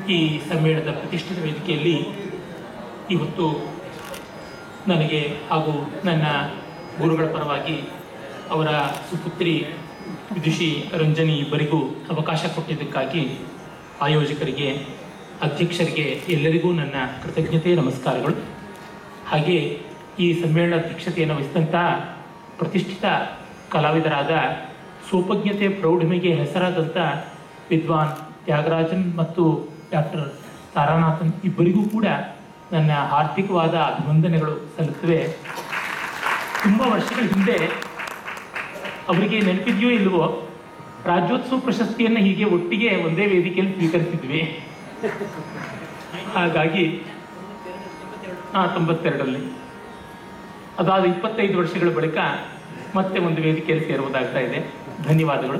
ಈ ಸಮ್ಮೇಳನದ ಪ್ರತಿಷ್ಠಿತ ವೇದಿಕೆಯಲ್ಲಿ ಇವತ್ತು ನನಗೆ ಹಾಗೂ ನನ್ನ ಗುರುಗಳ ಪರವಾಗಿ ಅವರ ಸುಪುತ್ರಿ ವಿದುಷಿ ರಂಜನಿ ಇಬ್ಬರಿಗೂ ಅವಕಾಶ ಕೊಟ್ಟಿದ್ದಕ್ಕಾಗಿ ಆಯೋಜಕರಿಗೆ ಅಧ್ಯಕ್ಷರಿಗೆ ಎಲ್ಲರಿಗೂ ನನ್ನ ಕೃತಜ್ಞತೆ ನಮಸ್ಕಾರಗಳು ಹಾಗೆ ಈ ಸಮ್ಮೇಳನ ಅಧ್ಯಕ್ಷತೆಯನ್ನು ವಹಿಸಿದಂಥ ಪ್ರತಿಷ್ಠಿತ ಕಲಾವಿದರಾದ ಸೋಪಜ್ಞತೆ ಪ್ರೌಢಿಮೆಗೆ ಹೆಸರಾದಂಥ ವಿದ್ವಾನ್ ತ್ಯಾಗರಾಜನ್ ಮತ್ತು ಡಾಕ್ಟರ್ ತಾರಾನಾಥನ್ ಇಬ್ಬರಿಗೂ ಕೂಡ ನನ್ನ ಹಾರ್ದಿಕವಾದ ಅಭಿವಂದನೆಗಳು ಸಲ್ಲುತ್ತವೆ ತುಂಬ ವರ್ಷಗಳ ಹಿಂದೆ ಅವರಿಗೆ ನೆನಪಿದೆಯೋ ಇಲ್ವೋ ರಾಜ್ಯೋತ್ಸವ ಪ್ರಶಸ್ತಿಯನ್ನು ಹೀಗೆ ಒಟ್ಟಿಗೆ ಒಂದೇ ವೇದಿಕೆಯಲ್ಲಿ ಸ್ವೀಕರಿಸಿದ್ವಿ ಹಾಗಾಗಿ ಹಾ ತೊಂಬತ್ತೆರಡರಲ್ಲಿ ಅದಾದ ಇಪ್ಪತ್ತೈದು ವರ್ಷಗಳ ಬಳಿಕ ಮತ್ತೆ ಒಂದು ವೇದಿಕೆಯಲ್ಲಿ ಸೇರುವುದಾಗ್ತಾ ಇದೆ ಧನ್ಯವಾದಗಳು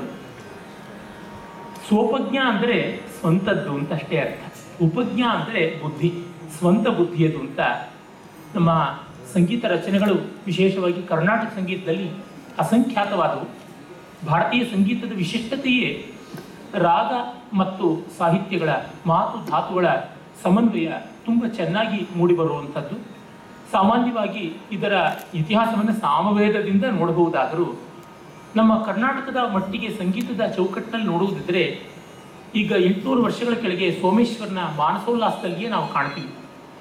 ಸ್ವೋಪಜ್ಞ ಅಂದರೆ ಸ್ವಂತದ್ದು ಅಂತ ಅಷ್ಟೇ ಅರ್ಥ ಉಪಜ್ಞ ಅಂದರೆ ಬುದ್ಧಿ ಸ್ವಂತ ಬುದ್ಧಿಯದು ಅಂತ ನಮ್ಮ ಸಂಗೀತ ರಚನೆಗಳು ವಿಶೇಷವಾಗಿ ಕರ್ನಾಟಕ ಸಂಗೀತದಲ್ಲಿ ಅಸಂಖ್ಯಾತವಾದವು ಭಾರತೀಯ ಸಂಗೀತದ ವಿಶಿಷ್ಟತೆಯೇ ರಾಗ ಮತ್ತು ಸಾಹಿತ್ಯಗಳ ಮಾತು ಧಾತುಗಳ ಸಮನ್ವಯ ತುಂಬ ಚೆನ್ನಾಗಿ ಮೂಡಿಬರುವಂಥದ್ದು ಸಾಮಾನ್ಯವಾಗಿ ಇದರ ಇತಿಹಾಸವನ್ನು ಸಾಮವೇದದಿಂದ ನೋಡಬಹುದಾದರೂ ನಮ್ಮ ಕರ್ನಾಟಕದ ಮಟ್ಟಿಗೆ ಸಂಗೀತದ ಚೌಕಟ್ಟಿನಲ್ಲಿ ನೋಡುವುದಿದ್ರೆ ಈಗ ಎಂಟುನೂರು ವರ್ಷಗಳ ಕೆಳಗೆ ಸೋಮೇಶ್ವರನ ಮಾನಸೋಲ್ಲಾಸದಲ್ಲಿಯೇ ನಾವು ಕಾಣ್ತೀವಿ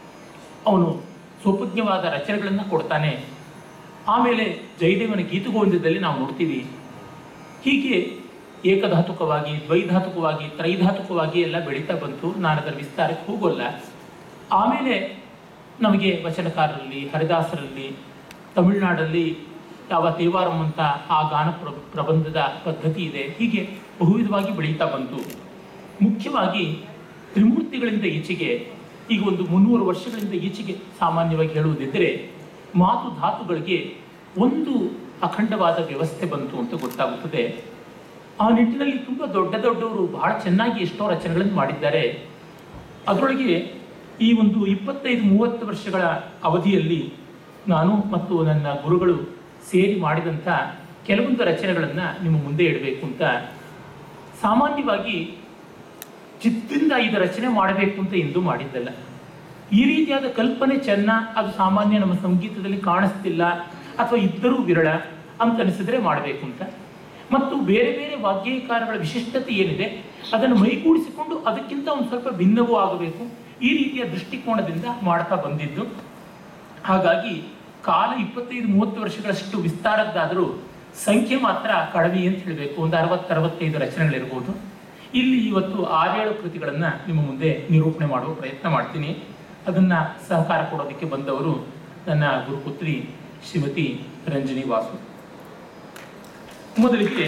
ಅವನು ಸುಪಜ್ಞವಾದ ರಚನೆಗಳನ್ನು ಕೊಡ್ತಾನೆ ಆಮೇಲೆ ಜಯದೇವನ ಗೀತಗೋವಿಂದದಲ್ಲಿ ನಾವು ನೋಡ್ತೀವಿ ಹೀಗೆ ಏಕಧಾತುಕವಾಗಿ ದ್ವೈಧಾತುಕವಾಗಿ ತ್ರೈಧಾತುಕವಾಗಿ ಎಲ್ಲ ಬೆಳೀತಾ ಬಂತು ನಾನು ಅದರ ವಿಸ್ತಾರಕ್ಕೆ ಹೋಗೋಲ್ಲ ಆಮೇಲೆ ನಮಗೆ ವಚನಕಾರರಲ್ಲಿ ಹರಿದಾಸರಲ್ಲಿ ತಮಿಳುನಾಡಲ್ಲಿ ಯಾವ ದೇವಾರಂ ಅಂತ ಆ ಗಾನ ಪ್ರ ಪ್ರಬಂಧದ ಪದ್ಧತಿ ಇದೆ ಹೀಗೆ ಬಹುವಿಧವಾಗಿ ಬೆಳೀತಾ ಬಂತು ಮುಖ್ಯವಾಗಿ ತ್ರಿಮೂರ್ತಿಗಳಿಂದ ಈಚೆಗೆ ಈಗ ಒಂದು ಮುನ್ನೂರು ವರ್ಷಗಳಿಂದ ಈಚೆಗೆ ಸಾಮಾನ್ಯವಾಗಿ ಹೇಳುವುದಿದ್ದರೆ ಮಾತು ಧಾತುಗಳಿಗೆ ಒಂದು ಅಖಂಡವಾದ ವ್ಯವಸ್ಥೆ ಬಂತು ಅಂತ ಗೊತ್ತಾಗುತ್ತದೆ ಆ ನಿಟ್ಟಿನಲ್ಲಿ ತುಂಬ ದೊಡ್ಡ ದೊಡ್ಡವರು ಬಹಳ ಚೆನ್ನಾಗಿ ಎಷ್ಟೋ ರಚನೆಗಳನ್ನು ಮಾಡಿದ್ದಾರೆ ಅದರೊಳಗೆ ಈ ಒಂದು ಇಪ್ಪತ್ತೈದು ಮೂವತ್ತು ವರ್ಷಗಳ ಅವಧಿಯಲ್ಲಿ ನಾನು ಮತ್ತು ನನ್ನ ಗುರುಗಳು ಸೇರಿ ಮಾಡಿದಂಥ ಕೆಲವೊಂದು ರಚನೆಗಳನ್ನು ನಿಮ್ಮ ಮುಂದೆ ಇಡಬೇಕು ಅಂತ ಸಾಮಾನ್ಯವಾಗಿ ಚಿತ್ತದಿಂದ ಇದು ರಚನೆ ಮಾಡಬೇಕು ಅಂತ ಎಂದೂ ಮಾಡಿದ್ದಲ್ಲ ಈ ರೀತಿಯಾದ ಕಲ್ಪನೆ ಚೆನ್ನ ಅದು ಸಾಮಾನ್ಯ ನಮ್ಮ ಸಂಗೀತದಲ್ಲಿ ಕಾಣಿಸ್ತಿಲ್ಲ ಅಥವಾ ಇದ್ದರೂ ವಿರಳ ಅಂತ ಅನಿಸಿದ್ರೆ ಮಾಡಬೇಕು ಅಂತ ಮತ್ತು ಬೇರೆ ಬೇರೆ ವಾಗ್ಯಕಾರಗಳ ವಿಶಿಷ್ಟತೆ ಏನಿದೆ ಅದನ್ನು ಮೈಗೂಡಿಸಿಕೊಂಡು ಅದಕ್ಕಿಂತ ಒಂದು ಸ್ವಲ್ಪ ಭಿನ್ನವೂ ಆಗಬೇಕು ಈ ರೀತಿಯ ದೃಷ್ಟಿಕೋನದಿಂದ ಮಾಡ್ತಾ ಬಂದಿದ್ದು ಹಾಗಾಗಿ ಕಾಲ ಇಪ್ಪತ್ತೈದು ಮೂವತ್ತು ವರ್ಷಗಳಷ್ಟು ವಿಸ್ತಾರದ್ದಾದರೂ ಸಂಖ್ಯೆ ಮಾತ್ರ ಕಡಿಮೆ ಅಂತ ಹೇಳಬೇಕು ಒಂದು ಅರವತ್ತು ಅರವತ್ತೈದು ರಚನೆಗಳಿರ್ಬೋದು ಇಲ್ಲಿ ಇವತ್ತು ಆರೇಳು ಕೃತಿಗಳನ್ನು ನಿಮ್ಮ ಮುಂದೆ ನಿರೂಪಣೆ ಮಾಡುವ ಪ್ರಯತ್ನ ಮಾಡ್ತೀನಿ ಅದನ್ನು ಸಹಕಾರ ಕೊಡೋದಕ್ಕೆ ಬಂದವರು ನನ್ನ ಗುರುಪುತ್ರಿ ಶ್ರೀಮತಿ ರಂಜನಿ ವಾಸು ಮೊದಲಿಗೆ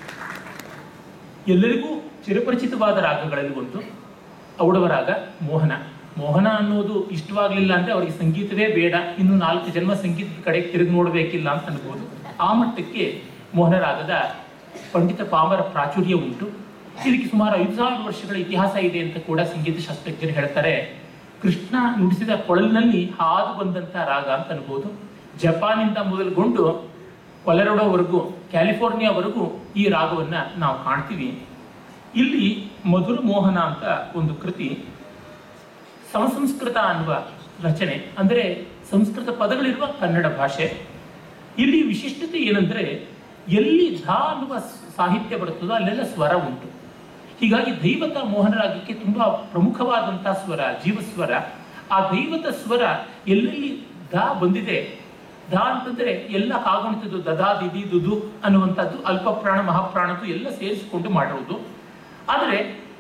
ಎಲ್ಲರಿಗೂ ಚಿರಪರಿಚಿತವಾದ ರಾಗಗಳಲ್ಲಿ ಒಂದು ಔಡವ ರಾಗ ಮೋಹನ ಮೋಹನ ಅನ್ನೋದು ಇಷ್ಟವಾಗಲಿಲ್ಲ ಅಂದರೆ ಅವರಿಗೆ ಸಂಗೀತವೇ ಬೇಡ ಇನ್ನು ನಾಲ್ಕು ಜನ್ಮ ಸಂಗೀತದ ಕಡೆ ತಿರುಗಿ ನೋಡಬೇಕಿಲ್ಲ ಅಂತ ಅನ್ಬೋದು ಆ ಮಟ್ಟಕ್ಕೆ ಮೋಹನ ರಾಗದ ಪಂಡಿತ ಪಾಮರ ಪ್ರಾಚುರ್ಯ ಉಂಟು ಇದಕ್ಕೆ ಸುಮಾರು ಐದು ಸಾವಿರ ವರ್ಷಗಳ ಇತಿಹಾಸ ಇದೆ ಅಂತ ಕೂಡ ಸಂಗೀತ ಶಾಸ್ತ್ರಜ್ಞರು ಹೇಳ್ತಾರೆ ಕೃಷ್ಣ ನುಡಿಸಿದ ಕೊಳಲಿನಲ್ಲಿ ಹಾದು ಬಂದಂಥ ರಾಗ ಅಂತ ಅನ್ಬೋದು ಜಪಾನಿಂದ ಮೊದಲುಗೊಂಡು ಕೊಲೆರಡೋವರೆಗೂ ಕ್ಯಾಲಿಫೋರ್ನಿಯಾವರೆಗೂ ಈ ರಾಗವನ್ನು ನಾವು ಕಾಣ್ತೀವಿ ಇಲ್ಲಿ ಮಧುರ ಮೋಹನ ಅಂತ ಒಂದು ಕೃತಿ ಸಮಸಂಸ್ಕೃತ ಅನ್ನುವ ರಚನೆ ಅಂದರೆ ಸಂಸ್ಕೃತ ಪದಗಳಿರುವ ಕನ್ನಡ ಭಾಷೆ ಇಲ್ಲಿ ವಿಶಿಷ್ಟತೆ ಏನಂದ್ರೆ ಎಲ್ಲಿ ಧ ಅನ್ನುವ ಸಾಹಿತ್ಯ ಬರುತ್ತದೋ ಅಲ್ಲೆಲ್ಲ ಸ್ವರ ಉಂಟು ಹೀಗಾಗಿ ದೈವತ ಮೋಹನರಾಗಕ್ಕೆ ತುಂಬಾ ಪ್ರಮುಖವಾದಂತಹ ಸ್ವರ ಜೀವಸ್ವರ ಆ ದೈವತ ಸ್ವರ ಎಲ್ಲೆಲ್ಲಿ ದ ಬಂದಿದೆ ದ ಅಂತಂದ್ರೆ ಎಲ್ಲ ಕಾಗುಣಿತದ್ದು ದದಾ ದಿದಿ ದುದು ಅನ್ನುವಂಥದ್ದು ಅಲ್ಪ ಪ್ರಾಣ ಮಹಾಪ್ರಾಣದ್ದು ಎಲ್ಲ ಸೇರಿಸಿಕೊಂಡು ಮಾಡಿರುವುದು ಆದರೆ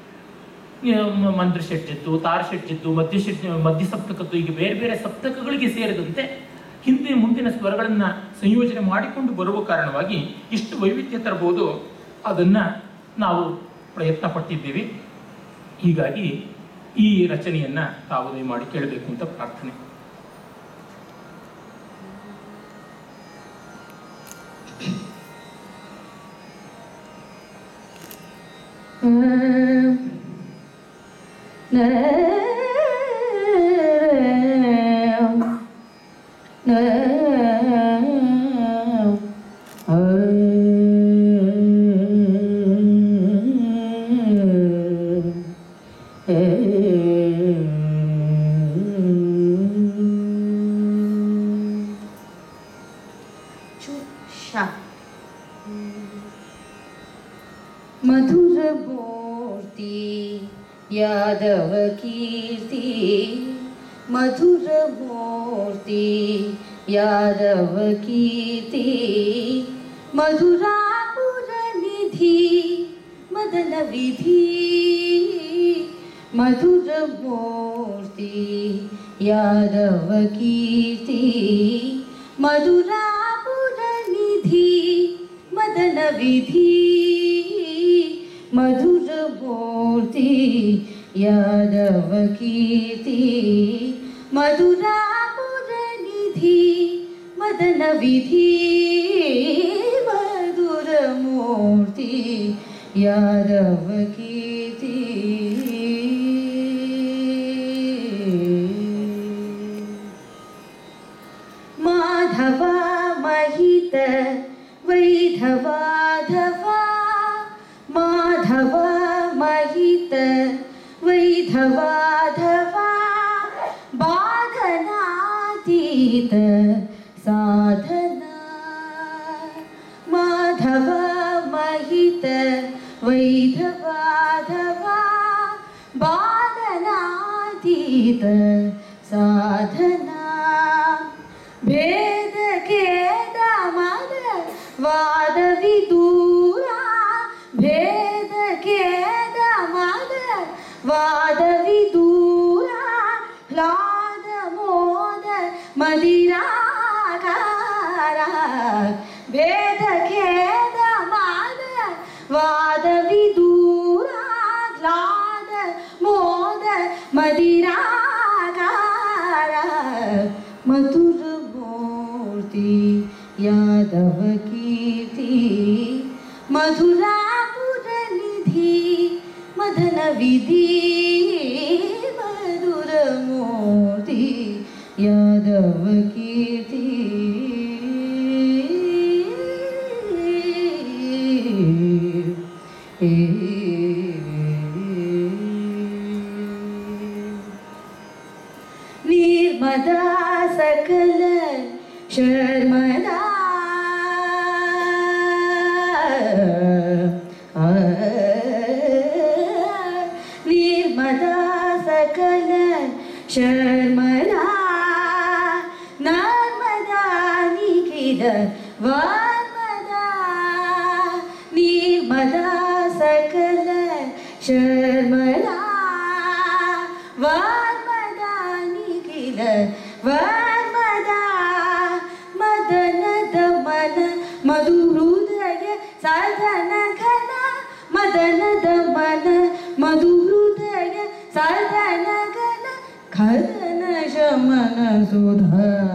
ಮಂದ್ರ ಷಡ್ಜದ್ದು ತಾರ ಷಡ್ಜದ್ದು ಮಧ್ಯ ಷಡ್ ಮಧ್ಯ ಸಪ್ತಕದ್ದು ಈಗ ಬೇರೆ ಬೇರೆ ಸಪ್ತಕಗಳಿಗೆ ಸೇರಿದಂತೆ ಹಿಂದೆ ಮುಂದಿನ ಸ್ವರಗಳನ್ನ ಸಂಯೋಜನೆ ಮಾಡಿಕೊಂಡು ಬರುವ ಕಾರಣವಾಗಿ ಇಷ್ಟು ವೈವಿಧ್ಯ ತರಬಹುದು ಅದನ್ನ ನಾವು ಪ್ರಯತ್ನ ಪಟ್ಟಿದ್ದೀವಿ ಹೀಗಾಗಿ ಈ ರಚನೆಯನ್ನ ತಾವು ಮಾಡಿ ಕೇಳಬೇಕು ಅಂತ ಪ್ರಾರ್ಥನೆ Yeah. ಚು ಶ ಮಧುರ ಮೂರ್ತಿ ಯಾದವ ಕೀರ್ತಿ ಮಧುರ ಮೂರ್ತಿ ಯಾದವ ಕೀರ್ತಿ ಮಧುರಾಪುರ ನಿಧಿ ಮದನ ವಿಧಿ ಮಧುರ ಮೂರ್ತಿ ಯಾದವ ಕೀರ್ತಿ ಮಧುರಾಪುರ ನಿಧಿ ಮದನ ವಿಧಿ ಮಧುರ ಮೂರ್ತಿ ಯಾದವ ಕೀರ್ತಿ ಮಧುರಾಪುರ ನಿಧಿ ಮದನ ವಿಧಿ ಮಧುರ ಮೂರ್ತಿ ಯಾದವ ಕೀರ್ತಿ ಮಾಧವ ಮಹಿತ ವೈಧವಾಧವ ಮಾಧವ ಮಹಿತ ವೈಧವಾಧವ ಬಾಧನಾತೀತ ಸಾಧನ ಮಾಧವ ಮಹಿತ ವೈಧವಾಧವ ಬಾಧನಾತೀತ ಸಾಧನ ಭೇದ ಖೇದ ಮದ ವಾದವಿ ದೂರ ಭೇದ ಖೇದ ಮದ ವಾದವಿ ದೂರ ಹ್ಲಾದ ಮೋದ ಮದಿರಾಗಾರ ಭೇದ ಖೇದ ಮದ ವಾದವಿ ದೂರ ಹ್ಲಾದ ಮೋದ ಮದಿರಾಗಾರ ಮಧುರ ಮೂರ್ತಿ ಯಾದವ ಕೀರ್ತಿ ಮಧುರಾಪುರ ನಿಧಿ ಮದನ ವಿಧಿ ಮಧುರ ಮೂರ್ತಿ ಯಾದವ ಕೀರ್ತಿ ನಿರ್ಮದಾ ಸಕಲ ಶರ್ಮದಾ ಆ, ನಿರ್ಮದಾ ಸಕಲ ಶರ್ಮದಾ ನರ್ಮದಾ ನಿಖಿದ ವಾರ್ಮದಾ ನಿರ್ಮದಾ ಸಕಲ ಶರ್ಮದಾ ವಾರ್ಮದಾ ನಿಖಿಲ ವಾರ್ಮದಾ ಮದನದ ಮನ ಮಧು ಹೃದಯ ಸಾಧನ ಘನ ಮದನದ ಮನ ಮಧು ಹೃದಯ ಸಾಧನ ಘನ ಖದನ ಶಮನ ಸುಧ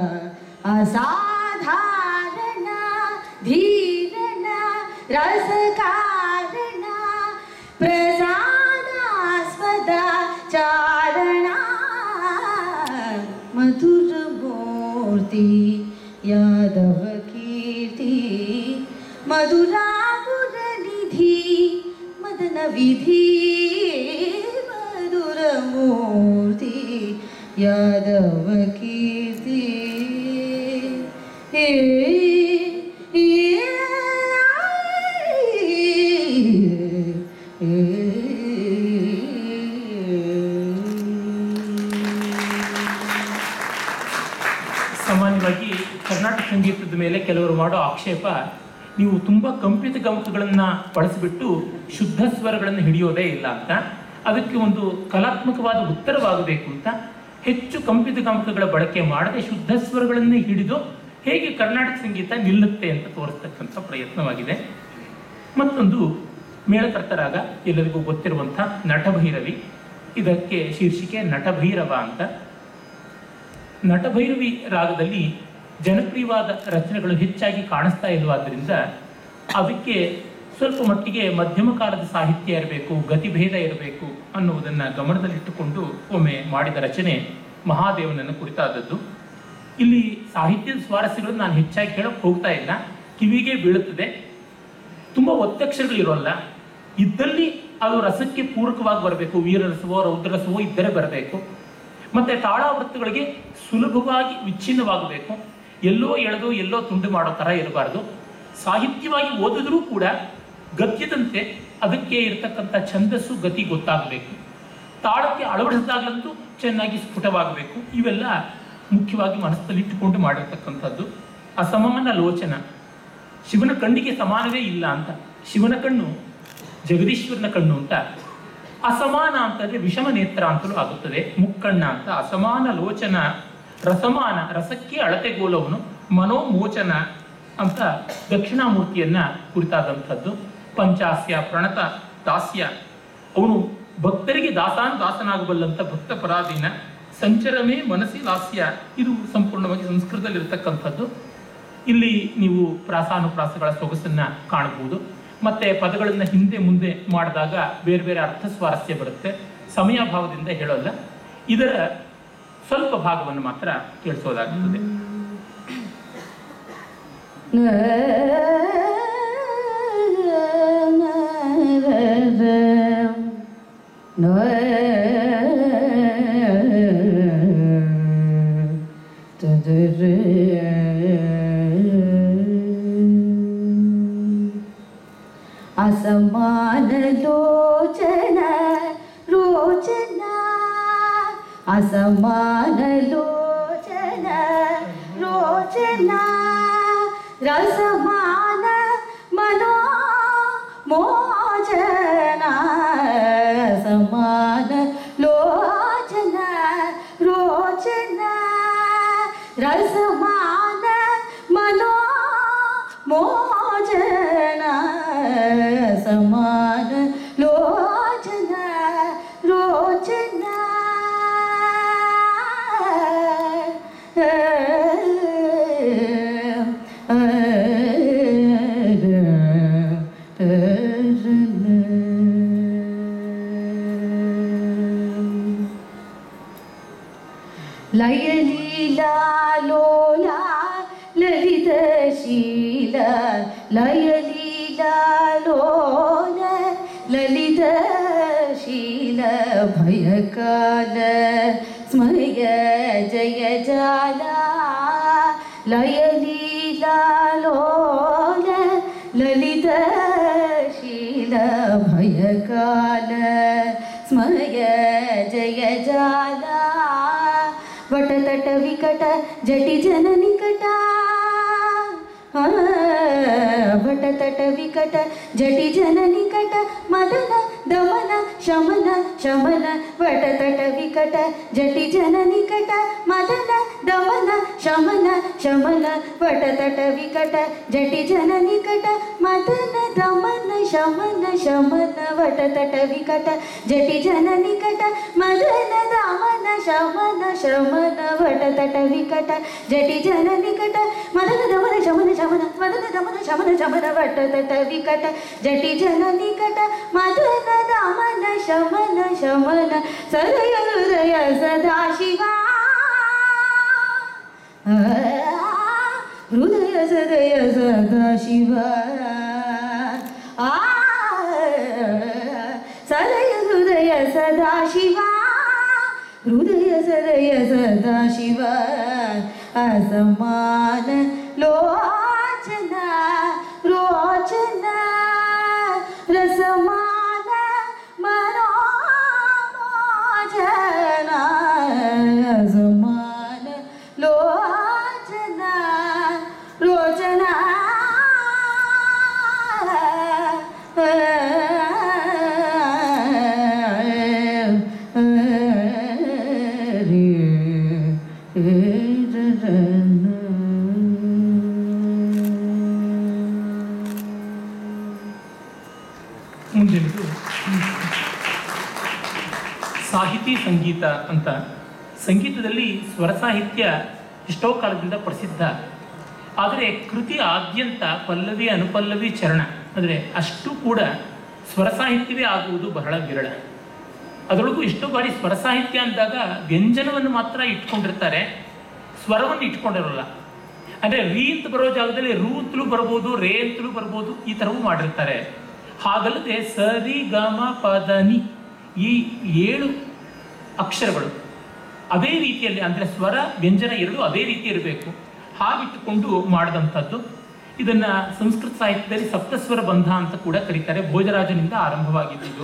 ಅಸಾಧಾರಣ ಧೀರಣ ರಸಕಾರಣ ಪ್ರಸಾದಾಸ್ಪದ ಚಾರಣ ಮಧುರ ಮೂರ್ತಿ ಯಾದವ ಕೀರ್ತಿ ಮಧುರಾಪುರ ನಿಧಿ ಮದನ ವಿಧಿ ಮಧುರ ಮೂರ್ತಿ ಯಾದವ ಕೀರ್ತಿ ಏ ಏ ಸಾಮಾನ್ಯವಾಗಿ ಕರ್ನಾಟಕ ಸಂಗೀತದ ಮೇಲೆ ಕೆಲವರು ಮಾಡೋ ಆಕ್ಷೇಪ ನೀವು ತುಂಬ ಕಂಪಿತ ಗಮಕಗಳನ್ನು ಬಳಸಿಬಿಟ್ಟು ಶುದ್ಧ ಸ್ವರಗಳನ್ನು ಹಿಡಿಯೋದೇ ಇಲ್ಲ ಅಂತ ಅದಕ್ಕೆ ಒಂದು ಕಲಾತ್ಮಕವಾದ ಉತ್ತರವಾಗಬೇಕು ಅಂತ ಹೆಚ್ಚು ಕಂಪಿತ ಗಮಕಗಳ ಬಳಕೆ ಮಾಡದೆ ಶುದ್ಧ ಸ್ವರಗಳನ್ನೇ ಹಿಡಿದು ಹೇಗೆ ಕರ್ನಾಟಕ ಸಂಗೀತ ನಿಲ್ಲುತ್ತೆ ಅಂತ ತೋರಿಸ್ತಕ್ಕಂಥ ಪ್ರಯತ್ನವಾಗಿದೆ ಮತ್ತೊಂದು ಮೇಳಕರ್ತರಾಗ ಎಲ್ಲರಿಗೂ ಗೊತ್ತಿರುವಂಥ ನಟಭೈರವಿ ಇದಕ್ಕೆ ಶೀರ್ಷಿಕೆ ನಟಭೈರವ ಅಂತ ನಟಭೈರವಿ ರಾಗದಲ್ಲಿ ಜನಪ್ರಿಯವಾದ ರಚನೆಗಳು ಹೆಚ್ಚಾಗಿ ಕಾಣಿಸ್ತಾ ಇಲ್ಲವಾದ್ದರಿಂದ ಅದಕ್ಕೆ ಸ್ವಲ್ಪ ಮಟ್ಟಿಗೆ ಮಧ್ಯಮ ಕಾಲದ ಸಾಹಿತ್ಯ ಇರಬೇಕು ಗತಿಭೇದ ಇರಬೇಕು ಅನ್ನುವುದನ್ನು ಗಮನದಲ್ಲಿಟ್ಟುಕೊಂಡು ಒಮ್ಮೆ ಮಾಡಿದ ರಚನೆ ಮಹಾದೇವನನ್ನು ಕುರಿತಾದದ್ದು ಇಲ್ಲಿ ಸಾಹಿತ್ಯದ ಸ್ವಾರಸ್ಯಗಳನ್ನು ನಾನು ಹೆಚ್ಚಾಗಿ ಹೇಳಕ್ಕೆ ಹೋಗ್ತಾ ಇಲ್ಲ ಕಿವಿಗೆ ಬೀಳುತ್ತದೆ ತುಂಬ ಒತ್ತಕ್ಷರಗಳಿರೋಲ್ಲ ಇದ್ದಲ್ಲಿ ಅದು ರಸಕ್ಕೆ ಪೂರಕವಾಗಿ ಬರಬೇಕು ವೀರರಸವೋ ರೌದ್ರರಸವೋ ಇದ್ದರೆ ಬರಬೇಕು ಮತ್ತೆ ತಾಳಾವೃತ್ತಗಳಿಗೆ ಸುಲಭವಾಗಿ ವಿಚ್ಛಿನ್ನವಾಗಬೇಕು ಎಲ್ಲೋ ಎಳೆದು ಎಲ್ಲೋ ತುಂಡು ಮಾಡೋ ಥರ ಇರಬಾರ್ದು ಸಾಹಿತ್ಯವಾಗಿ ಓದಿದ್ರೂ ಕೂಡ ಗದ್ಯದಂತೆ ಅದಕ್ಕೆ ಇರತಕ್ಕಂಥ ಛಂದಸ್ಸು ಗತಿ ಗೊತ್ತಾಗಬೇಕು ತಾಳಕ್ಕೆ ಅಳವಡಿಸಿದಾಗಲಂತೂ ಚೆನ್ನಾಗಿ ಸ್ಫುಟವಾಗಬೇಕು ಇವೆಲ್ಲ ಮುಖ್ಯವಾಗಿ ಮನಸ್ಸಲ್ಲಿ ಇಟ್ಟುಕೊಂಡು ಮಾಡಿರ್ತಕ್ಕಂಥದ್ದು ಅಸಮಾನ ಲೋಚನ ಶಿವನ ಕಣ್ಣಿಗೆ ಸಮಾನವೇ ಇಲ್ಲ ಅಂತ ಶಿವನ ಕಣ್ಣು ಜಗದೀಶ್ವರನ ಕಣ್ಣು ಅಂತ ಅಸಮಾನ ಅಂತಂದ್ರೆ ವಿಷಮ ನೇತ್ರ ಅಂತಲೂ ಆಗುತ್ತದೆ ಮುಕ್ಕಣ್ಣ ಅಂತ ಅಸಮಾನ ಲೋಚನ ರಸಮಾನ ರಸಕ್ಕೆ ಅಳತೆಗೋಲವನು ಮನೋಮೋಚನ ಅಂತ ದಕ್ಷಿಣಾಮೂರ್ತಿಯನ್ನ ಕುರಿತಾದಂಥದ್ದು ಪಂಚಾಸ್ಯ ಪ್ರಣತ ದಾಸ್ಯ ಅವನು ಭಕ್ತರಿಗೆ ದಾಸಾನ್ ದಾಸನಾಗಬಲ್ಲಂತ ಭಕ್ತ ಪರಾಧೀನ ಸಂಚರಮೇ ಮನಸ್ಸಿ ಲಾಸ್ಯ ಇದು ಸಂಪೂರ್ಣವಾಗಿ ಸಂಸ್ಕೃತದಲ್ಲಿರ್ತಕ್ಕಂಥದ್ದು ಇಲ್ಲಿ ನೀವು ಪ್ರಾಸಾನುಪ್ರಾಸಗಳ ಸೊಗಸನ್ನ ಕಾಣಬಹುದು ಮತ್ತೆ ಪದಗಳನ್ನ ಹಿಂದೆ ಮುಂದೆ ಮಾಡಿದಾಗ ಬೇರೆ ಬೇರೆ ಅರ್ಥ ಸ್ವಾರಸ್ಯ ಬರುತ್ತೆ ಸಮಯಾಭಾವದಿಂದ ಹೇಳೋಲ್ಲ ಇದರ ಸ್ವಲ್ಪ ಭಾಗವನ್ನು ಮಾತ್ರ ಕೇಳಿಸೋದಾಗುತ್ತದೆ అసమానలోచన రోచన అసమానలోచన రోచన రసమాన మనో మోచన సమాన లోచన రోచన రసమాన మనో మోచన సమాన లోచన రోచన లయలీలాలోలా లలితశీల లయలీలాలోల లలితశీల భయకాల స్మయ జయ జాల లయలీలాలోల లలితశీల భయకాల స్మయ జయ జాల ವಟತಟ ವಿಕಟ ಜಟಿ ಜನ ನಿಕಟ ಆ, ವಟತಟ ವಿಕಟ ಜಟಿ ಜನ ನಿಕಟ ಮದನ ದಮನ ಶಮನ ಶಮನ ವಟತಟ ವಿಕಟ ಜಟಿ ಜನ ನಿಕಟ ಮದನ ದಮನ ಶಮನ ಶಮನ ವಟತಟ ವಿಕಟ ಜಟಿ ಜನ ನಿಕಟ ಮದನ ದಮನ ಶಮನ ಶಮನ ವಟತಟ ವಿಕಟ ಜಟಿ ಜನ ನಿಕಟ ಮದನ ದಮನ ಶಮನ ಶಮನ ವಟತಟ ವಿಕಟ ಜಟಿ ಜನ ನಿಕಟ ಮದನ ದಮನ ಶಮನ ಶಮನ ಮದನ ದಮನ ಶಮನ ಶಮನ ವಟತಟ ವಿಕಟ ಜಟಿ ಜನ ನಿಕಟ ಮದನ ದಮನ ಶಮನ ಶಮನ ಸದಯ ಹೃದಯ ಸದಾ ಶಿವ ಹೃದಯ ಸದಯ ಸದಾ ಶಿವ ಆ ಸದಯ ಹೃದಯ ಸದಾ ಶಿವ ಹೃದಯ ಸದಯ ಸದಾ ಶಿವ ಅಸಮಾನ ಲೋಚನ ರೋಚನ ರಸಮಾನ ಮನೋಜನ ಸಮಾನ ಲೋಚನ ರೋಚನ ಮುಂದಿನದು ಸಾಹಿತಿ ಸಂಗೀತ ಅಂತ ಸಂಗೀತದಲ್ಲಿ ಸ್ವರ ಸಾಹಿತ್ಯ ಎಷ್ಟೋ ಕಾಲದಿಂದ ಪ್ರಸಿದ್ಧ ಆದರೆ ಕೃತಿ ಆದ್ಯಂತ ಪಲ್ಲವಿ ಅನುಪಲ್ಲವಿ ಚರಣ ಅಂದರೆ ಅಷ್ಟು ಕೂಡ ಸ್ವರ ಸಾಹಿತ್ಯವೇ ಆಗುವುದು ಬಹಳ ವಿರಳ ಅದರೊಳಗೂ ಎಷ್ಟೋ ಬಾರಿ ಸ್ವರ ಸಾಹಿತ್ಯ ಅಂದಾಗ ವ್ಯಂಜನವನ್ನು ಮಾತ್ರ ಇಟ್ಕೊಂಡಿರ್ತಾರೆ ಸ್ವರವನ್ನು ಇಟ್ಕೊಂಡಿರೋಲ್ಲ ಅಂದರೆ ರೀ ಅಂತ ಬರೋ ಜಾಗದಲ್ಲಿ ರೂ ಅಂತಲೂ ಬರ್ಬೋದು ರೇ ಅಂತಲೂ ಬರ್ಬೋದು ಈ ಥರವೂ ಮಾಡಿರ್ತಾರೆ ಹಾಗಲ್ಲದೆ ಸರಿ ಗಮ ಪದನಿ ಈ ಏಳು ಅಕ್ಷರಗಳು ಅದೇ ರೀತಿಯಲ್ಲಿ ಅಂದರೆ ಸ್ವರ ವ್ಯಂಜನ ಎರಡು ಅದೇ ರೀತಿ ಇರಬೇಕು ಹಾಗಿಟ್ಟುಕೊಂಡು ಮಾಡಿದಂಥದ್ದು ಇದನ್ನ ಸಂಸ್ಕೃತ ಸಾಹಿತ್ಯದಲ್ಲಿ ಸಪ್ತಸ್ವರ ಬಂಧ ಅಂತ ಕೂಡ ಕರೀತಾರೆ ಭೋಜರಾಜನಿಂದ ಆರಂಭವಾಗಿದ್ದು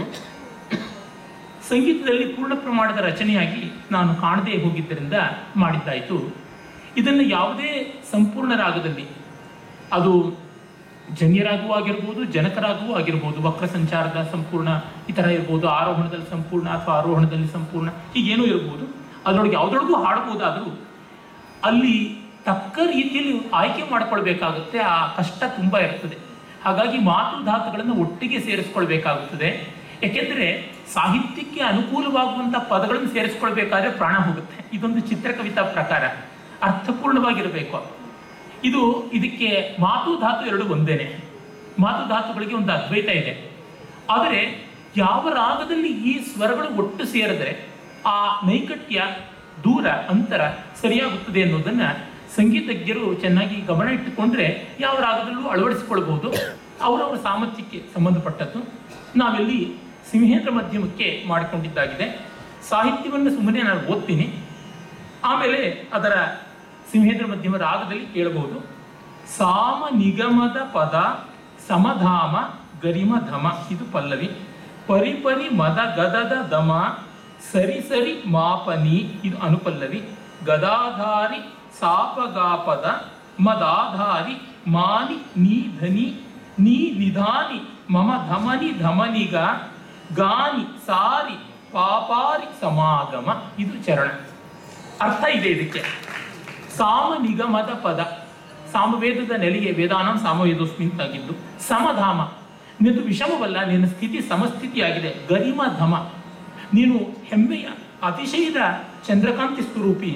ಸಂಗೀತದಲ್ಲಿ ಪೂರ್ಣ ಪ್ರಮಾಣದ ರಚನೆಯಾಗಿ ನಾನು ಕಾಣದೇ ಹೋಗಿದ್ದರಿಂದ ಮಾಡಿದ್ದಾಯಿತು ಇದನ್ನು ಯಾವುದೇ ಸಂಪೂರ್ಣ ರಾಗದಲ್ಲಿ ಅದು ಜನ್ಯರಾಗೂ ಆಗಿರ್ಬೋದು ಜನಕರಾಗೂ ಆಗಿರ್ಬೋದು ವಕ್ರ ಸಂಚಾರದ ಸಂಪೂರ್ಣ ಈ ಥರ ಇರ್ಬೋದು ಆರೋಹಣದಲ್ಲಿ ಸಂಪೂರ್ಣ ಅಥವಾ ಆರೋಹಣದಲ್ಲಿ ಸಂಪೂರ್ಣ ಹೀಗೇನೂ ಇರ್ಬೋದು ಅದರೊಳಗೆ ಯಾವುದರೊಳಗೂ ಹಾಡ್ಬೋದಾದರೂ ಅಲ್ಲಿ ತಕ್ಕ ರೀತಿಯಲ್ಲಿ ಆಯ್ಕೆ ಮಾಡಿಕೊಳ್ಬೇಕಾಗುತ್ತೆ ಆ ಕಷ್ಟ ತುಂಬ ಇರ್ತದೆ ಹಾಗಾಗಿ ಮಾತು ಧಾತುಗಳನ್ನು ಒಟ್ಟಿಗೆ ಸೇರಿಸ್ಕೊಳ್ಬೇಕಾಗುತ್ತದೆ ಯಾಕೆಂದರೆ ಸಾಹಿತ್ಯಕ್ಕೆ ಅನುಕೂಲವಾಗುವಂಥ ಪದಗಳನ್ನು ಸೇರಿಸ್ಕೊಳ್ಬೇಕಾದ್ರೆ ಪ್ರಾಣ ಹೋಗುತ್ತೆ ಇದೊಂದು ಚಿತ್ರಕವಿತಾ ಪ್ರಕಾರ ಅರ್ಥಪೂರ್ಣವಾಗಿರಬೇಕು ಇದು ಇದಕ್ಕೆ ಮಾತು ಧಾತು ಎರಡು ಒಂದೇನೆ ಮಾತು ಧಾತುಗಳಿಗೆ ಒಂದು ಅದ್ವೈತ ಇದೆ ಆದರೆ ಯಾವ ರಾಗದಲ್ಲಿ ಈ ಸ್ವರಗಳು ಒಟ್ಟು ಸೇರಿದ್ರೆ ಆ ನೈಕಟ್ಯ ದೂರ ಅಂತರ ಸರಿಯಾಗುತ್ತದೆ ಅನ್ನೋದನ್ನ ಸಂಗೀತಜ್ಞರು ಚೆನ್ನಾಗಿ ಗಮನ ಇಟ್ಟುಕೊಂಡ್ರೆ ಯಾವ ರಾಗದಲ್ಲೂ ಅಳವಡಿಸಿಕೊಳ್ಬಹುದು ಅವರವರ ಸಾಮರ್ಥ್ಯಕ್ಕೆ ಸಂಬಂಧಪಟ್ಟದ್ದು ನಾವೆಲ್ಲಿ ಸಿಂಹೇಂದ್ರ ಮಧ್ಯಮಕ್ಕೆ ಮಾಡಿಕೊಂಡಿದ್ದಾಗಿದೆ ಸಾಹಿತ್ಯವನ್ನು ಸುಮ್ಮನೆ ನಾನು ಓದ್ತೀನಿ ಆಮೇಲೆ ಅದರ ಸಿಂಹೇಂದ್ರ ಮಧ್ಯಮ ರಾಗದಲ್ಲಿ ಕೇಳಬಹುದು ಸಾಮ ನಿಗಮದ ಪದ ಸಮಧಾಮ ಗರಿಮ ಧಮ ಇದು ಪಲ್ಲವಿ ಪರಿಪರಿ ಮದ ಗದದ ದಮ ಸರಿ ಸರಿ ಮಾಪನಿ ಇದು ಅನುಪಲ್ಲವಿ ಗದಾಧಾರಿ ಸಾಪಗಾಪದ ಮದಾಧಾರಿ ಮಾನಿ ನೀ ಧನಿ ನೀ ನಿಧಾನಿ ಮಮ ಧಮನಿ ಧಮನಿಗ ಗಾನಿ ಸಾರಿ ಪಾಪಾರಿ ಸಮಾಗಮ ಇದು ಚರಣ ಅರ್ಥ ಇದೆ ಇದಕ್ಕೆ ಸಾಮ ನಿಗಮದ ಪದ ಸಾಮವೇದದ ನೆಲೆಗೆ ವೇದಾನಂ ಸಾಮವೇದೋಸ್ಮಿ ಅಂತಾಗಿದ್ದು ಸಮಧಾಮ ನಿನ್ನದು ವಿಷಮವಲ್ಲ ನಿನ್ನ ಸ್ಥಿತಿ ಸಮಸ್ಥಿತಿಯಾಗಿದೆ ಗರಿಮ ಧಮ ನೀನು ಹೆಮ್ಮೆಯ ಅತಿಶಯದ ಚಂದ್ರಕಾಂತಿ ಸ್ವರೂಪಿ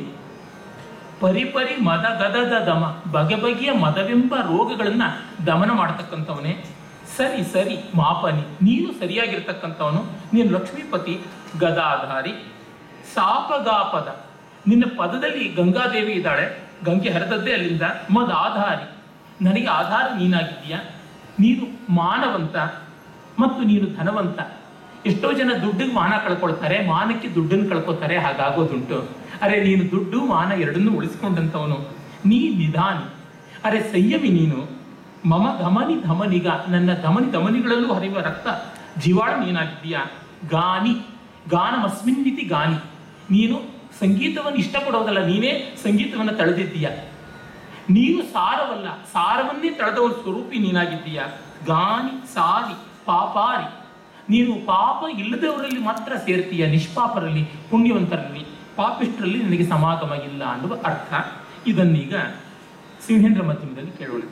ಪರಿಪರಿ ಮದ ಗದದ ದಮ ಬಗೆ ಬಗೆಯ ಮದವೆಂಬ ರೋಗಗಳನ್ನ ದಮನ ಮಾಡ್ತಕ್ಕಂಥವನೇ ಸರಿ ಸರಿ ಮಾಪನಿ ನೀನು ಸರಿಯಾಗಿರ್ತಕ್ಕಂಥವನು ನೀನು ಲಕ್ಷ್ಮೀಪತಿ ಗದಾಧಾರಿ ಸಾಪಗಾಪದ ನಿನ್ನ ಪದದಲ್ಲಿ ಗಂಗಾದೇವಿ ಇದ್ದಾಳೆ ಗಂಗೆ ಹರಿದದ್ದೇ ಅಲ್ಲಿಂದ ಮದ ಆಧಾರಿ ನನಗೆ ಆಧಾರ ನೀನಾಗಿದ್ದೀಯ ನೀನು ಮಾನವಂತ ಮತ್ತು ನೀನು ಧನವಂತ ಎಷ್ಟೋ ಜನ ದುಡ್ಡಿಗೆ ಮಾನ ಕಳ್ಕೊಳ್ತಾರೆ ಮಾನಕ್ಕೆ ದುಡ್ಡನ್ನು ಕಳ್ಕೊತಾರೆ ಹಾಗಾಗೋದುಂಟು ಅರೆ ನೀನು ದುಡ್ಡು ಮಾನ ಎರಡನ್ನೂ ಉಳಿಸ್ಕೊಂಡಂಥವನು ನೀ ನಿಧಾನಿ ಅರೆ ಸಂಯಮಿ ನೀನು ಮಮ ಧಮನಿ ಧಮನಿಗ ನನ್ನ ಧಮನಿ ಧಮನಿಗಳಲ್ಲೂ ಹರಿಯುವ ರಕ್ತ ಜೀವಾಳ ನೀನಾಗಿದ್ದೀಯಾ ಗಾನಿ ಗಾನಮಸ್ಮಿನ್ನಿತಿ ಗಾನಿ ನೀನು ಸಂಗೀತವನ್ನು ಇಷ್ಟಪಡೋದಲ್ಲ ನೀನೇ ಸಂಗೀತವನ್ನು ತಳೆದಿದ್ದೀಯ ನೀನು ಸಾರವಲ್ಲ ಸಾರವನ್ನೇ ತಳೆದವನ ಸ್ವರೂಪಿ ನೀನಾಗಿದ್ದೀಯ ಗಾನಿ ಸಾರಿ ಪಾಪಾರಿ ನೀನು ಪಾಪ ಇಲ್ಲದವರಲ್ಲಿ ಮಾತ್ರ ಸೇರ್ತೀಯ ನಿಷ್ಪಾಪರಲ್ಲಿ ಪುಣ್ಯವಂತರಲ್ಲಿ ಪಾಪಿಷ್ಟರಲ್ಲಿ ನಿನಗೆ ಸಮಾಗಮ ಇಲ್ಲ ಅನ್ನುವ ಅರ್ಥ ಇದನ್ನೀಗ ಸಿಂಹೇಂದ್ರ ಮಧ್ಯಮದಲ್ಲಿ ಕೇಳೋಣ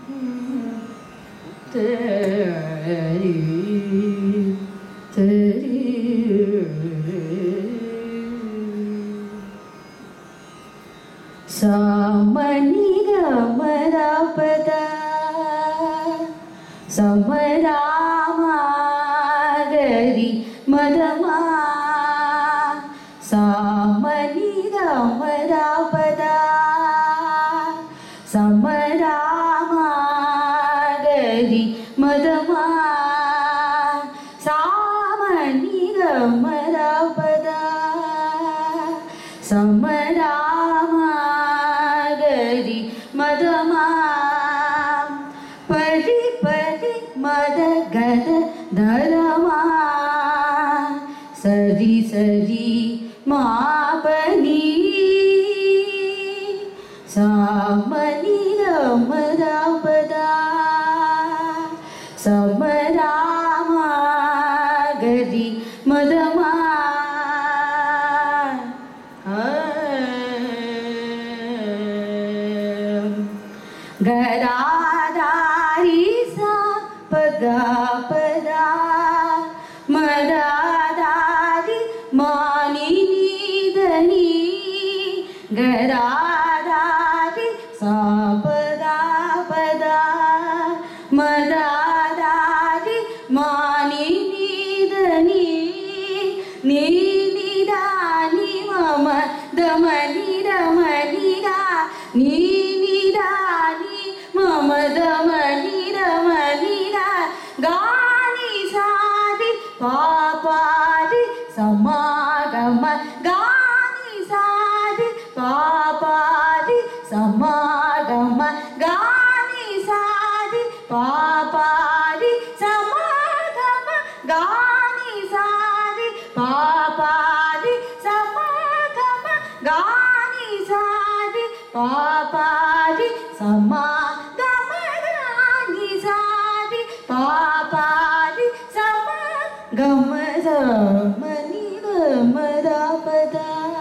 ತರಿ ತರಿ ಸಾಮನಿ ಗಮರ ಪದ ಸಮರಾಮ ಗರಿ ಮದಮ ಸಾಮನಿ ಗಮರ ಪದ ಸಮರಾಮ ಗರಿ ಮದಮ ಸಾಮನಿ ಗಮರ ಪದ ಸಮರಾಮ ಗರಿ ಮದಮ ಪರಿ ಪರಿ ಮದ ಗದ ಧರಮ ಸರಿ ಸರಿ ಮಾಪನಿ ಸಾಮನಿ ರಮದ ಪದ ಸಮರಾಮ ಗರಿ ಮದಮ ಗರಾದಾರಿ ಸಾ ಪದ ಪದ ಮದಾದಾರಿ ಮಾನಿ ನೀದನಿ ಗರಾದಾರಿ ಸಾ ಪದ ಪದ ಮದಾದಾರಿ ಮಾನಿ ನೀದನಿ ನೀ ನಿದಾನಿ ಮಮ ದಮನಿ ರಮನಿಗ ನೀ ನಿದಾನಿ ಮಮ ದಮನಿ ರಮನಿಗ ಗಾನಿ ಗಾನಿ ಸಾರಿ ಪಾಪಾರಿ ಸಮಾಗಮ ಗಾನಿ ಸಾರಿ ಪಾಪಾರಿ ಸಮಾಗಮ ಗಾನಿ ಸಾರಿ ಪಾಪಾರಿ ಸಮಾಗಮ ಗಾನಿ ಸಾರಿ ಪಾಪಾರಿ ಸಮಾಗಮ ಗಾನಿ ಸಾರಿ ಪಾಪಾರಿ ಸಮ ಗಮ ಮನಿ ಗಮದ ಪದ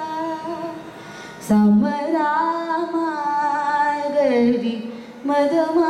ಸಮರಾಮ ಗರಿ ಮದಮ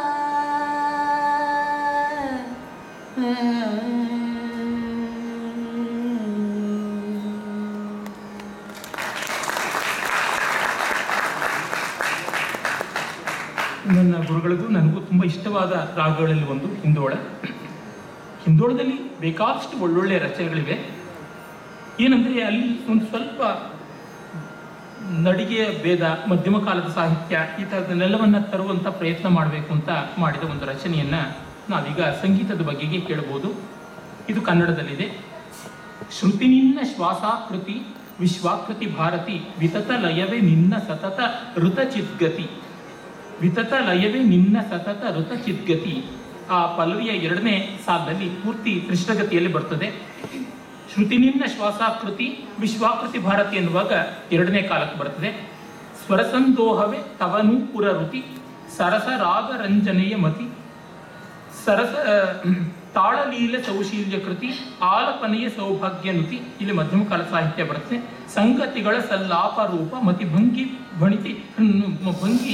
ನನ್ನ ಗುರುಗಳದು ನನಗೂ ತುಂಬ ಇಷ್ಟವಾದ ರಾಗಗಳಲ್ಲಿ ಒಂದು ಹಿಂದೋಳ ಹಿಂದೋಳದಲ್ಲಿ ಬೇಕಾದಷ್ಟು ಒಳ್ಳೊಳ್ಳೆ ರಚನೆಗಳಿವೆ ಏನಂದರೆ ಅಲ್ಲಿ ಒಂದು ಸ್ವಲ್ಪ ನಡಿಗೆಯ ಭೇದ ಮಧ್ಯಮ ಕಾಲದ ಸಾಹಿತ್ಯ ಈ ಥರದನ್ನೆಲ್ಲವನ್ನ ತರುವಂಥ ಪ್ರಯತ್ನ ಮಾಡಬೇಕು ಅಂತ ಮಾಡಿದ ಒಂದು ರಚನೆಯನ್ನ ನಾವೀಗ ಸಂಗೀತದ ಬಗೆಗೆ ಕೇಳಬಹುದು ಇದು ಕನ್ನಡದಲ್ಲಿದೆ ಶ್ರುತಿ ನಿನ್ನ ಶ್ವಾಸಾಕೃತಿ ವಿಶ್ವಾಕೃತಿ ಭಾರತಿ ವಿತತ ಲಯವೇ ನಿನ್ನ ಸತತ ಋತ ಚಿದ್ಗತಿ ವಿತತ ಲಯವೇ ನಿನ್ನ ಸತತ ಋತ ಚಿದ್ಗತಿ ಆ ಪಲ್ಲವಿಯ ಎರಡನೇ ಸಾಲಿನಲ್ಲಿ ಪೂರ್ತಿ ಕೃಷ್ಣಗತಿಯಲ್ಲಿ ಬರ್ತದೆ ಶ್ರುತಿ ನಿನ್ನ ಶ್ವಾಸಾಕೃತಿ ವಿಶ್ವಾಕೃತಿ ಭಾರತಿ ಎನ್ನುವಾಗ ಎರಡನೇ ಕಾಲಕ್ಕೆ ಬರ್ತದೆ ಸ್ವರಸಂದೋಹವೇ ತವನು ಪುರರುತಿ ಸರಸ ರಾಗ ರಂಜನೆಯ ಮತಿ ಸರಸ ತಾಳಲೀಲ ಸೌಶೀಲ್ಯ ಕೃತಿ ಆಲಪನೆಯ ಸೌಭಾಗ್ಯ ನುತಿ ಇಲ್ಲಿ ಮಧ್ಯಮ ಕಾಲ ಸಾಹಿತ್ಯ ಬರುತ್ತೆ ಸಂಗತಿಗಳ ಸಲ್ಲಾಪ ರೂಪ ಮತಿ ಭಂಗಿ ಭಣಿತಿ ಹ್ಮ್, ಭಂಗಿ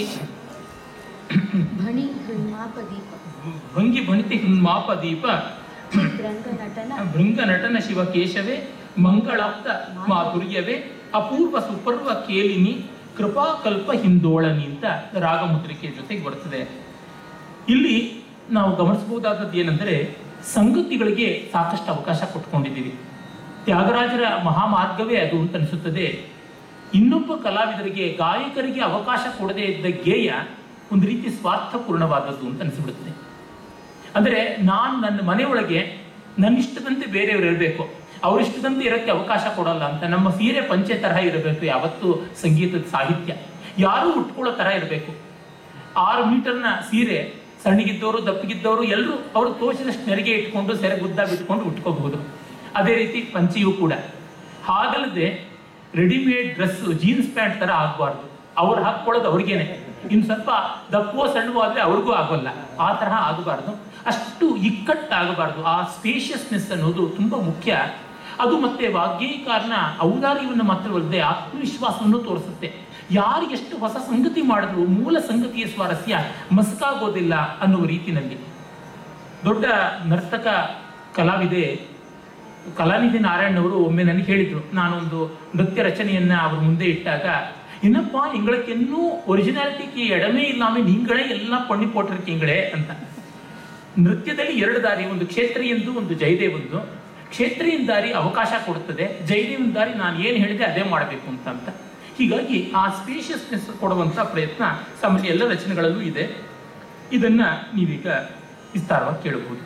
ಭಣಿ ಹೃನ್ಮಾಪ ದೀಪ ಭಂಗಿ ಭಣಿತಿ ಹ್ಮಾಪ ದೀಪ ರಂಗ ನಟನ ಭೃಂಗ ನಟನ ಶಿವ ಕೇಶವೇ ಮಂಗಳಾಪ್ತ ಮಾಧುರ್ಯವೇ ಅಪೂರ್ವ ಸುಪರ್ವ ಕೇಲಿನಿ ಕೃಪಾಕಲ್ಪ ಹಿಂದೋಳನಿ ಅಂತ ರಾಗಮುದ್ರಿಕೆ ಜೊತೆಗೆ ಬರ್ತದೆ ಇಲ್ಲಿ ನಾವು ಗಮನಿಸಬಹುದಾದದ್ದು ಏನಂದ್ರೆ ಸಂಗತಿಗಳಿಗೆ ಸಾಕಷ್ಟು ಅವಕಾಶ ಕೊಟ್ಕೊಂಡಿದ್ದೀವಿ ತ್ಯಾಗರಾಜರ ಮಹಾಮಾರ್ಗವೇ ಅದು ಅಂತ ಅನಿಸುತ್ತದೆ ಇನ್ನೊಬ್ಬ ಕಲಾವಿದರಿಗೆ ಗಾಯಕರಿಗೆ ಅವಕಾಶ ಕೊಡದೇ ಇದ್ದ ಗೇಯ ಒಂದು ರೀತಿ ಸ್ವಾರ್ಥಪೂರ್ಣವಾದದ್ದು ಅಂತ ಅನಿಸ್ಬಿಡುತ್ತದೆ ಅಂದರೆ ನಾನು ನನ್ನ ಮನೆಯೊಳಗೆ ನನ್ನ ಇಷ್ಟದಂತೆ ಬೇರೆಯವರು ಇರಬೇಕು ಅವರಿಷ್ಟದಂತೆ ಇರೋಕ್ಕೆ ಅವಕಾಶ ಕೊಡಲ್ಲ ಅಂತ ನಮ್ಮ ಸೀರೆ ಪಂಚೆ ತರಹ ಇರಬೇಕು ಯಾವತ್ತು ಸಂಗೀತದ ಸಾಹಿತ್ಯ ಯಾರೂ ಉಟ್ಕೊಳ್ಳೋ ಥರ ಇರಬೇಕು ಆರು ಮೀಟರ್ನ ಸೀರೆ ಸಣ್ಣಗಿದ್ದವರು ದಪ್ಪಗಿದ್ದವರು ಎಲ್ಲರೂ ಅವರು ತೋಚಿದಷ್ಟು ನೆರಿಗೆ ಇಟ್ಕೊಂಡು ಸೆರೆ ಗುದ್ದ ಬಿಟ್ಕೊಂಡು ಉಟ್ಕೋಬಹುದು ಅದೇ ರೀತಿ ಪಂಚೆಯೂ ಕೂಡ ಹಾಗಲ್ಲದೆ ರೆಡಿಮೇಡ್ ಡ್ರೆಸ್ ಜೀನ್ಸ್ ಪ್ಯಾಂಟ್ ತರ ಆಗಬಾರ್ದು ಅವ್ರು ಹಾಕ್ಕೊಳ್ಳೋದು ಅವ್ರಿಗೇನೆ ಇನ್ನು ಸ್ವಲ್ಪ ದಪ್ಪವೋ ಸಣ್ಣವೋ ಆದ್ರೆ ಅವ್ರಿಗೂ ಆಗೋಲ್ಲ ಆ ತರಹ ಆಗಬಾರ್ದು ಅಷ್ಟು ಇಕ್ಕಟ್ಟಾಗಬಾರ್ದು ಆ ಸ್ಪೇಷಿಯಸ್ನೆಸ್ ಅನ್ನೋದು ತುಂಬಾ ಮುಖ್ಯ ಅದು ಮತ್ತೆ ವಾಗ್ಗೇಯಕಾರನ ಔದಾರ್ಯವನ್ನು ಮಾತ್ರವಲ್ಲದೆ ಆತ್ಮವಿಶ್ವಾಸವನ್ನು ತೋರಿಸುತ್ತೆ ಯಾರು ಎಷ್ಟು ಹೊಸ ಸಂಗತಿ ಮಾಡಿದ್ರು ಮೂಲ ಸಂಗತಿಯ ಸ್ವಾರಸ್ಯ ಮಸ್ಕಾಗೋದಿಲ್ಲ ಅನ್ನುವ ರೀತಿನಲ್ಲಿ ದೊಡ್ಡ ನರ್ತಕ ಕಲಾವಿದೆ ಕಲಾನಿಧಿ ನಾರಾಯಣ್ ಅವರು ಒಮ್ಮೆ ನನಗೆ ಹೇಳಿದ್ರು ನಾನೊಂದು ನೃತ್ಯ ರಚನೆಯನ್ನ ಅವ್ರ ಮುಂದೆ ಇಟ್ಟಾಗ ಏನಪ್ಪ எங்களுக்கு இன்னும் ಒರಿಜಿನಾಲಿಟಿಗೆ ಎಡಮೇ ಇಲ್ಲಾಮೆ ನೀங்களே ಎಲ್ಲ ಪಣ್ಣಿ போட்டிருக்கீங்களே ಅಂತ ನೃತ್ಯದಲ್ಲಿ ಎರಡು ದಾರಿ ಒಂದು ಕ್ಷೇತ್ರೀಯಂದು ಒಂದು ಜಯದೇವಂದು ಕ್ಷೇತ್ರೀಯನ್ ದಾರಿ ಅವಕಾಶ ಕೊಡುತ್ತದೆ ಜಯದೇವನ್ ದಾರಿ ನಾನು ಏನು ಹೇಳಿದೆ ಅದೇ ಮಾಡಬೇಕು ಅಂತ ಅಂತ ಹೀಗಾಗಿ ಆ ಸ್ಪೇಷಿಯಸ್ನೆಸ್ ಕೊಡುವಂತ ಪ್ರಯತ್ನ ಸಾಮಾನ್ಯ ಎಲ್ಲ ರಚನೆಗಳಲ್ಲೂ ಇದೆ ಇದನ್ನ ನೀವೀಗ ವಿಸ್ತಾರವಾಗಿ ಕೇಳಬಹುದು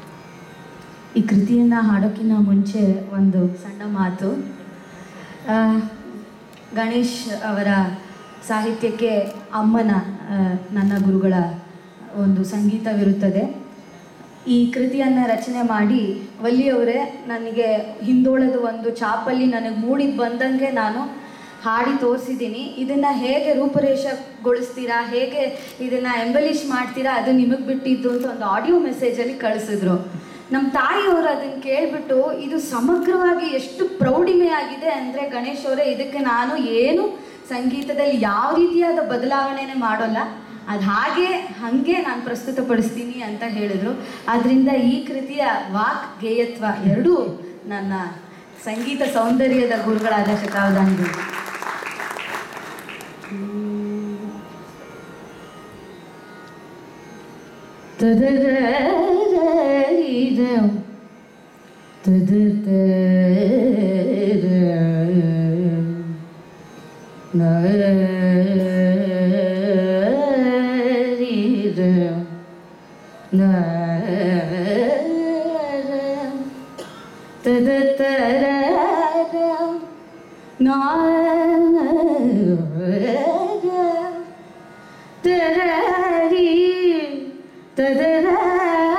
ಈ ಕೃತಿಯನ್ನು ಹಾಡೋಕ್ಕಿಂತ ಮುಂಚೆ ಒಂದು ಸಣ್ಣ ಮಾತು ಆ, ಗಣೇಶ್ ಅವರ ಸಾಹಿತ್ಯಕ್ಕೆ ಅಮ್ಮನ ಆ, ನನ್ನ ಗುರುಗಳ ಒಂದು ಸಂಗೀತವಿರುತ್ತದೆ ಈ ಕೃತಿಯನ್ನು ರಚನೆ ಮಾಡಿ ವಲ್ಲಿಯವರೇ ನನಗೆ ಹಿಂದೋಳದ ಒಂದು ಚಾಪಲ್ಲಿ ನನಗೆ ಮೂಡಿದ್ ಬಂದಂಗೆ ನಾನು ಹಾಡಿ ತೋರಿಸಿದ್ದೀನಿ ಇದನ್ನು ಹೇಗೆ ರೂಪುರೇಷಗೊಳಿಸ್ತೀರಾ ಹೇಗೆ ಇದನ್ನು ಎಂಬಲಿಷ್ ಮಾಡ್ತೀರಾ ಅದು ನಿಮಗೆ ಬಿಟ್ಟಿದ್ದು ಅಂತ ಒಂದು ಆಡಿಯೋ ಮೆಸೇಜಲ್ಲಿ ಕಳಿಸಿದ್ರು ನಮ್ಮ ತಾಯಿಯವರು ಅದನ್ನು ಕೇಳಿಬಿಟ್ಟು ಇದು ಸಮಗ್ರವಾಗಿ ಎಷ್ಟು ಪ್ರೌಢಿಮೆಯಾಗಿದೆ ಅಂದರೆ ಗಣೇಶ್ ಅವರೇ ಇದಕ್ಕೆ ನಾನು ಏನು ಸಂಗೀತದಲ್ಲಿ ಯಾವ ರೀತಿಯಾದ ಬದಲಾವಣೆನೇ ಮಾಡೋಲ್ಲ ಅದು ಹಾಗೆ ಹಾಗೆ ನಾನು ಪ್ರಸ್ತುತಪಡಿಸ್ತೀನಿ ಅಂತ ಹೇಳಿದರು ಆದ್ದರಿಂದ ಈ ಕೃತಿಯ ವಾಕ್ ಗೇಯತ್ವ ಎರಡೂ ನನ್ನ ಸಂಗೀತ ಸೌಂದರ್ಯದ ಗುರುಗಳಾದ ಶತಾವಧಾನಿ ಗುರು ತದರ ತದರ